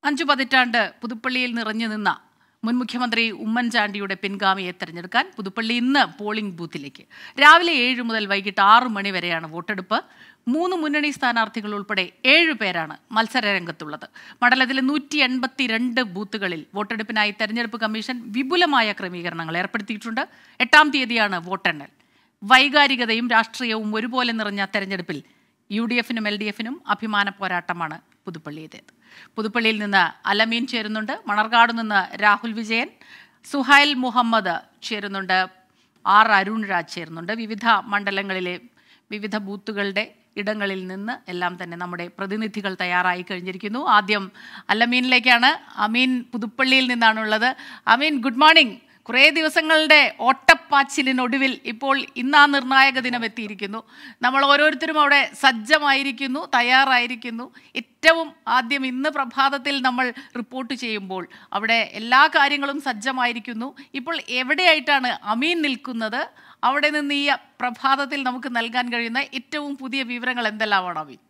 അഞ്ചു പതിറ്റാണ്ട് പുതുപ്പള്ളിയിൽ നിറഞ്ഞു നിന്ന മുൻ മുഖ്യമന്ത്രി ഉമ്മൻചാണ്ടിയുടെ പിൻഗാമിയെ തെരഞ്ഞെടുക്കാൻ പുതുപ്പള്ളി ഇന്ന് പോളിംഗ് ബൂത്തിലേക്ക് രാവിലെ ഏഴ് മുതൽ വൈകിട്ട് ആറ് മണി വരെയാണ് വോട്ടെടുപ്പ് മൂന്ന് മുന്നണി സ്ഥാനാർത്ഥികൾ ഉൾപ്പെടെ ഏഴ് പേരാണ് മത്സര രംഗത്തുള്ളത് മണ്ഡലത്തിലെ നൂറ്റി എൺപത്തിരണ്ട് ബൂത്തുകളിൽ വോട്ടെടുപ്പിനായി തെരഞ്ഞെടുപ്പ് കമ്മീഷൻ വിപുലമായ ക്രമീകരണങ്ങൾ ഏർപ്പെടുത്തിയിട്ടുണ്ട് എട്ടാം തീയതിയാണ് വോട്ടെണ്ണൽ വൈകാരികതയും രാഷ്ട്രീയവും ഒരുപോലെ നിറഞ്ഞ തെരഞ്ഞെടുപ്പിൽ യു ഡി എഫിനും എൽ ഡി എഫിനും അഭിമാന പോരാട്ടമാണ് പുതുപ്പള്ളിയതേത് പുതുപ്പള്ളിയിൽ നിന്ന് അലമീൻ ചേരുന്നുണ്ട് മണർകാട് നിന്ന് രാഹുൽ വിജയൻ സുഹൈൽ മുഹമ്മദ് ചേരുന്നുണ്ട് ആർ അരുൺ രാജ് ചേരുന്നുണ്ട് വിവിധ മണ്ഡലങ്ങളിലെ വിവിധ ബൂത്തുകളുടെ ഇടങ്ങളിൽ നിന്ന് എല്ലാം തന്നെ നമ്മുടെ പ്രതിനിധികൾ തയ്യാറായി കഴിഞ്ഞിരിക്കുന്നു ആദ്യം അലമീനിലേക്കാണ് അമീൻ പുതുപ്പള്ളിയിൽ നിന്നാണുള്ളത് അമീൻ ഗുഡ് മോർണിംഗ് കുറേ ദിവസങ്ങളുടെ ഓട്ടപ്പാച്ചിലിനൊടുവിൽ ഇപ്പോൾ ഇന്ന് ആ നിർണായക ദിനം എത്തിയിരിക്കുന്നു നമ്മൾ ഓരോരുത്തരും അവിടെ സജ്ജമായിരിക്കുന്നു തയ്യാറായിരിക്കുന്നു ഏറ്റവും ആദ്യം ഇന്ന് പ്രഭാതത്തിൽ നമ്മൾ റിപ്പോർട്ട് ചെയ്യുമ്പോൾ അവിടെ എല്ലാ കാര്യങ്ങളും സജ്ജമായിരിക്കുന്നു ഇപ്പോൾ എവിടെയായിട്ടാണ് അമീൻ നിൽക്കുന്നത് അവിടെ നിന്ന് ഈ പ്രഭാതത്തിൽ നമുക്ക് നൽകാൻ കഴിയുന്ന ഏറ്റവും പുതിയ വിവരങ്ങൾ എന്തെല്ലാമാണ് അമീൻ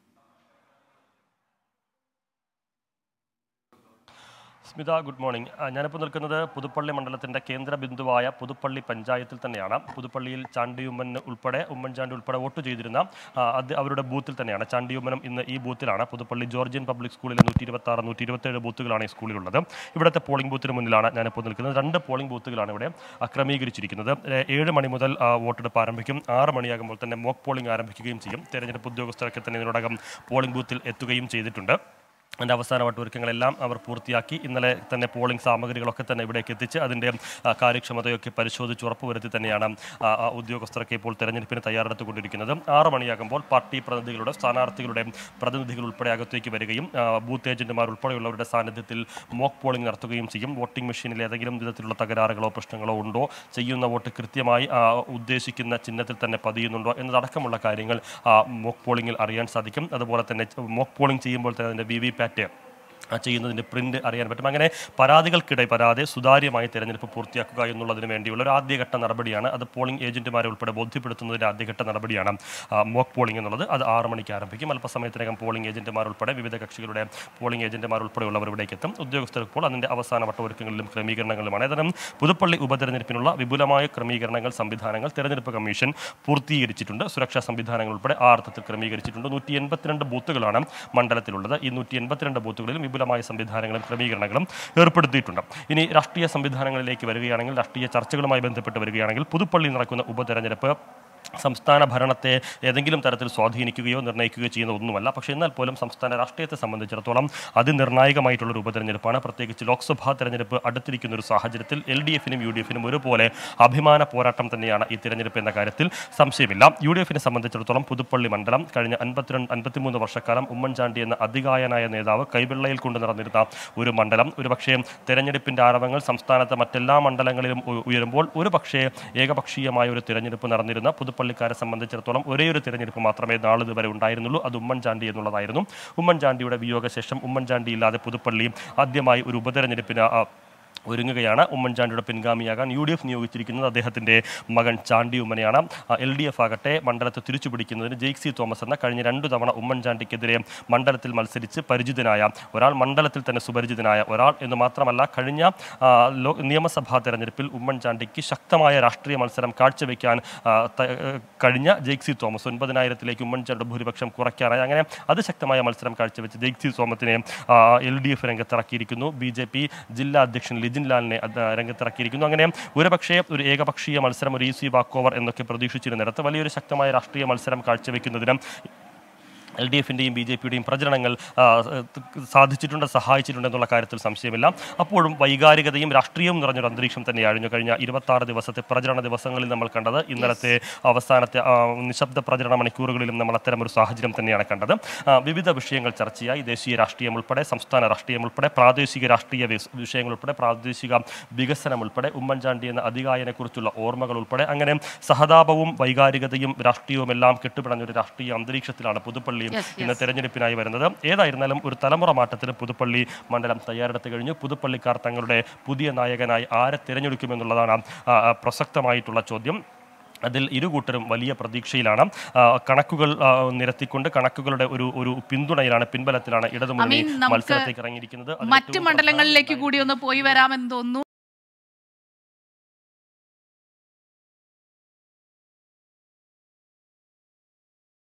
സ്മിത ഗുഡ് മോർണിംഗ് ആ, ഞാനിപ്പോൾ നിൽക്കുന്നത് പുതുപ്പള്ളി മണ്ഡലത്തിൻ്റെ കേന്ദ്ര ബിന്ദുവായ പുതുപ്പള്ളി പഞ്ചായത്തിൽ തന്നെയാണ് പുതുപ്പള്ളിയിൽ ചാണ്ടിയുമ്മൻ ഉൾപ്പെടെ ഉമ്മൻചാണ്ടി ഉൾപ്പെടെ വോട്ട് ചെയ്തിരുന്ന ആ, അത് അവരുടെ ബൂത്തിൽ തന്നെയാണ് ചാണ്ടിയുമ്മനും ഇന്ന് ഈ ബൂത്തിലാണ് പുതുപ്പള്ളി ജോർജിയൻ പബ്ലിക് സ്കൂളിലെ നൂറ്റി ഇരുപത്തി ആറ് നൂറ്റി ഇരുപത്തേഴ് ബൂത്തുകളാണ് ഈ സ്കൂളിലുള്ളത് ഇവിടുത്തെ പോളിംഗ് ബൂത്തിന് മുന്നിലാണ് ഞാനിപ്പോൾ നിൽക്കുന്നത് രണ്ട് പോളിംഗ് ബൂത്തുകളാണ് ഇവിടെ ആ, ക്രമീകരിച്ചിരിക്കുന്നത് ഏ, ഏഴ് മണി മുതൽ ആ, വോട്ടെടുപ്പ് ആരംഭിക്കും ആറ് മണിയാകുമ്പോൾ തന്നെ മോക്ക് പോളിംഗ് ആരംഭിക്കുകയും ചെയ്യും തെരഞ്ഞെടുപ്പ് ഉദ്യോഗസ്ഥരൊക്കെ തന്നെ ഇതിനോടകം പോളിംഗ് ബൂത്തിൽ എത്തുകയും ചെയ്തിട്ടുണ്ട് അതിൻ്റെ അവസാനവട്ട ഒരുക്കങ്ങളെല്ലാം അവർ പൂർത്തിയാക്കി ഇന്നലെ തന്നെ പോളിംഗ് സാമഗ്രികളൊക്കെ തന്നെ ഇവിടേക്ക് എത്തിച്ച് അതിൻ്റെ ആ, കാര്യക്ഷമതയൊക്കെ പരിശോധിച്ച് ഉറപ്പുവരുത്തി തന്നെയാണ് ആ, ആ, ഉദ്യോഗസ്ഥരൊക്കെ ഇപ്പോൾ തെരഞ്ഞെടുപ്പിന് തയ്യാറെടുത്തുകൊണ്ടിരിക്കുന്നത് ആറ് മണിയാകുമ്പോൾ പാർട്ടി പ്രതിനിധികളുടെ സ്ഥാനാർത്ഥികളുടെ പ്രതിനിധികൾ ഉൾപ്പെടെ അകത്തേക്ക് വരികയും ആ, ബൂത്ത് ഏജന്റുമാർ ഉൾപ്പെടെയുള്ളവരുടെ സാന്നിധ്യത്തിൽ മോക്ക് പോളിംഗ് നടത്തുകയും ചെയ്യും വോട്ടിംഗ് മെഷീനിൽ ഏതെങ്കിലും വിധത്തിലുള്ള തകരാറുകളോ പ്രശ്നങ്ങളോ ഉണ്ടോ ചെയ്യുന്ന വോട്ട് കൃത്യമായി ആ, ഉദ്ദേശിക്കുന്ന ചിഹ്നത്തിൽ തന്നെ പതിയുന്നുണ്ടോ എന്നതടക്കമുള്ള കാര്യങ്ങൾ ആ, മോക്ക് പോളിംഗിൽ അറിയാൻ സാധിക്കും അതുപോലെ തന്നെ മോക്ക് പോളിംഗ് ചെയ്യുമ്പോൾ തന്നെ അതിൻ്റെ വി വി പാറ്റ് ആ ചെയ്യുന്നതിൻ്റെ പ്രിന്റ് അറിയാൻ പറ്റും അങ്ങനെ പരാതികൾക്കിടെ പരാതെ സുതാര്യമായി തെരഞ്ഞെടുപ്പ് പൂർത്തിയാക്കുക എന്നുള്ളതിന് വേണ്ടിയുള്ള ഒരു ആദ്യഘട്ട നടപടിയാണ് അത് പോളിംഗ് ഏജന്റുമാരെ ഉൾപ്പെടെ ബോധ്യപ്പെടുത്തുന്നതിൻ്റെ ആദ്യഘട്ട നടപടിയാണ് മോക്ക് പോളിംഗ് എന്നുള്ളത് അത് ആറ് മണിക്ക് ആരംഭിക്കും അല്പസമയത്തിനകം പോളിംഗ് ഏജന്റുമാർ ഉൾപ്പെടെ വിവിധ കക്ഷികളുടെ പോളിംഗ് ഏജന്റുമാർ ഉൾപ്പെടെയുള്ളവർ ഇവിടേക്ക് എത്തും ഉദ്യോഗസ്ഥർ ഇപ്പോൾ അതിൻ്റെ അവസാനവട്ട ഒരുക്കങ്ങളിലും ക്രമീകരണങ്ങളിലുമാണ് ഏതായാലും പുതുപ്പള്ളി ഉപതെരഞ്ഞെടുപ്പിനുള്ള വിപുലമായ ക്രമീകരണങ്ങൾ സംവിധാനങ്ങൾ തെരഞ്ഞെടുപ്പ് കമ്മീഷൻ പൂർത്തീകരിച്ചിട്ടുണ്ട് സുരക്ഷാ സംവിധാനങ്ങൾ ഉൾപ്പെടെ ആ അർത്ഥത്തിൽ ക്രമീകരിച്ചിട്ടുണ്ട് നൂറ്റി എൺപത്തിരണ്ട് ബൂത്തുകളാണ് മണ്ഡലത്തിലുള്ളത് ഈ നൂറ്റി എൺപത്തിരണ്ട് ബൂത്തുകളിലും വിപുലമായ സംവിധാനങ്ങളും ക്രമീകരണങ്ങളും ഏർപ്പെടുത്തിയിട്ടുണ്ട് ഇനി രാഷ്ട്രീയ സംവിധാനങ്ങളിലേക്ക് വരികയാണെങ്കിൽ രാഷ്ട്രീയ ചർച്ചകളുമായി ബന്ധപ്പെട്ട് വരികയാണെങ്കിൽ പുതുപ്പള്ളി നടക്കുന്ന ഉപതെരഞ്ഞെടുപ്പ് സംസ്ഥാന ഭരണത്തെ ഏതെങ്കിലും തരത്തിൽ സ്വാധീനിക്കുകയോ നിർണ്ണയിക്കുകയോ ചെയ്യുന്ന ഒന്നുമല്ല പക്ഷേ എന്നാൽ പോലും സംസ്ഥാന രാഷ്ട്രീയത്തെ സംബന്ധിച്ചിടത്തോളം അതിനിർണായകമായിട്ടുള്ളൊരു ഉപതെരഞ്ഞെടുപ്പാണ് പ്രത്യേകിച്ച് ലോക്സഭാ തെരഞ്ഞെടുപ്പ് അടുത്തിരിക്കുന്ന ഒരു സാഹചര്യത്തിൽ എൽ ഡി എഫിനും യു ഡി എഫിനും ഒരുപോലെ അഭിമാന പോരാട്ടം തന്നെയാണ് ഈ തെരഞ്ഞെടുപ്പ് എന്ന കാര്യത്തിൽ സംശയമില്ല യു ഡി എഫിനെ സംബന്ധിച്ചിടത്തോളം പുതുപ്പള്ളി മണ്ഡലം കഴിഞ്ഞ അൻപത്തിരണ്ട് അൻപത്തിമൂന്ന് വർഷക്കാലം ഉമ്മൻചാണ്ടി എന്ന അതികായനായ നേതാവ് കൈവെള്ളയിൽ കൊണ്ട് നടന്നിരുന്ന ഒരു മണ്ഡലം ഒരുപക്ഷേ തെരഞ്ഞെടുപ്പിന്റെ ആരവങ്ങൾ സംസ്ഥാനത്തെ മറ്റെല്ലാ മണ്ഡലങ്ങളിലും ഉ- ഉയരുമ്പോൾ ഒരുപക്ഷേ ഏകപക്ഷീയമായ ഒരു തെരഞ്ഞെടുപ്പ് നടന്നിരുന്ന പുതുപ്പള്ളിക്കാരെ സംബന്ധിച്ചിടത്തോളം ഒരേ ഒരു തെരഞ്ഞെടുപ്പ് മാത്രമേ നാളിതുവരെ ഉണ്ടായിരുന്നുള്ളൂ അത് ഉമ്മൻചാണ്ടി എന്നുള്ളതായിരുന്നു ഉമ്മൻചാണ്ടിയുടെ വിയോഗശേഷം ഉമ്മൻചാണ്ടി ഇല്ലാതെ പുതുപ്പള്ളി ആദ്യമായി ഒരു ഉപതെരഞ്ഞെടുപ്പിന് ആ, ഒരുങ്ങുകയാണ് ഉമ്മൻചാണ്ടിയുടെ പിൻഗാമിയാകാൻ യു ഡി എഫ് നിയോഗിച്ചിരിക്കുന്നത് അദ്ദേഹത്തിൻ്റെ മകൻ ചാണ്ടി ഉമ്മനെയാണ് എൽ ഡി എഫ് ആകട്ടെ മണ്ഡലത്തെ തിരിച്ചുപിടിക്കുന്നതിന് ജെയ്ക്സി തോമസ് എന്ന കഴിഞ്ഞ രണ്ടു തവണ ഉമ്മൻചാണ്ടിക്കെതിരെ മണ്ഡലത്തിൽ മത്സരിച്ച് പരിചിതനായ ഒരാൾ മണ്ഡലത്തിൽ തന്നെ സുപരിചിതനായ ഒരാൾ എന്ന് മാത്രമല്ല കഴിഞ്ഞ ആ, ലോ- നിയമസഭാ തെരഞ്ഞെടുപ്പിൽ ഉമ്മൻചാണ്ടിക്ക് ശക്തമായ രാഷ്ട്രീയ മത്സരം കാഴ്ചവെക്കാൻ ആ, ത- ഏഹ്, കഴിഞ്ഞ ജെയ്ക്സി തോമസ് ഒൻപതിനായിരത്തിലേക്ക് ഉമ്മൻചാണ്ടിയുടെ ഭൂരിപക്ഷം കുറയ്ക്കാനായി അങ്ങനെ അതിശക്തമായ മത്സരം കാഴ്ചവെച്ച് ജെയ്ക്സി തോമസിനെ എൽ ഡി എഫ് രംഗത്തിറക്കിയിരിക്കുന്നു ബി ജെ പി ജില്ലാ അധ്യക്ഷൻ ലിജിൻ ലാലിനെ അത് രംഗത്തിറക്കിയിരിക്കുന്നു അങ്ങനെ ഒരുപക്ഷേ ഒരു ഏകപക്ഷീയ മത്സരം ഒരു ഈസി വാക്ക് ഓവർ എന്നൊക്കെ പ്രതീക്ഷിച്ചിരുന്നിടത്ത് വലിയൊരു ശക്തമായ രാഷ്ട്രീയ മത്സരം കാഴ്ചവെക്കുന്നതിന് എൽ ഡി എഫിൻ്റെയും ബി ജെ പിയുടെയും പ്രചരണങ്ങൾ ആ, സാധിച്ചിട്ടുണ്ട് സഹായിച്ചിട്ടുണ്ട് എന്നുള്ള കാര്യത്തിൽ സംശയമില്ല അപ്പോഴും വൈകാരികതയും രാഷ്ട്രീയവും നിറഞ്ഞൊരു അന്തരീക്ഷം തന്നെയായിരുന്നു കഴിഞ്ഞ ഇരുപത്തി ദിവസത്തെ പ്രചരണ ദിവസങ്ങളിൽ നമ്മൾ കണ്ടത് ഇന്നലത്തെ അവസാനത്തെ ആ, നിശബ്ദ പ്രചരണ മണിക്കൂറുകളിലും നമ്മൾ അത്തരം ഒരു സാഹചര്യം തന്നെയാണ് കണ്ടത് ആ, വിവിധ വിഷയങ്ങൾ ചർച്ചയായി ദേശീയ രാഷ്ട്രീയം ഉൾപ്പെടെ സംസ്ഥാന രാഷ്ട്രീയം ഉൾപ്പെടെ പ്രാദേശിക രാഷ്ട്രീയ വിസ്- വിഷയങ്ങൾ ഉൾപ്പെടെ പ്രാദേശിക വികസനം ഉൾപ്പെടെ ഉമ്മൻചാണ്ടി എന്ന അതികായനെ കുറിച്ചുള്ള ഓർമ്മകൾ ഉൾപ്പെടെ അങ്ങനെ സഹതാപവും വൈകാരികതയും രാഷ്ട്രീയവും എല്ലാം കെട്ടുപിടഞ്ഞ ഒരു രാഷ്ട്രീയ അന്തരീക്ഷത്തിലാണ് പുതുപ്പള്ളി Yes, yes. ഇന്ന് തെരഞ്ഞെടുപ്പിനായി വരുന്നത് ഏതായിരുന്നാലും ഒരു തലമുറ മാറ്റത്തിന് പുതുപ്പള്ളി മണ്ഡലം തയ്യാറെടുത്ത് കഴിഞ്ഞു പുതുപ്പള്ളിക്കാർ തങ്ങളുടെ പുതിയ നായകനായി ആരെ തിരഞ്ഞെടുക്കുമെന്നുള്ളതാണ് ആ, ആ, പ്രസക്തമായിട്ടുള്ള ചോദ്യം അതിൽ ഇരു കൂട്ടരും വലിയ പ്രതീക്ഷയിലാണ് ആ, കണക്കുകൾ ആ, നിരത്തിക്കൊണ്ട് കണക്കുകളുടെ ഒരു ഒരു പിന്തുണയിലാണ് പിൻബലത്തിലാണ് ഇടതുമുന്നണി അമീൻ, നമുക്ക് മത്സരത്തേക്ക് ഇറങ്ങിയിരിക്കുന്നത് അതിൽ മറ്റ് ഏറ്റവും മണ്ഡലങ്ങളിലേക്ക് കൂടി ഒന്ന് പോയി വരാമെന്ന് തോന്നുന്നു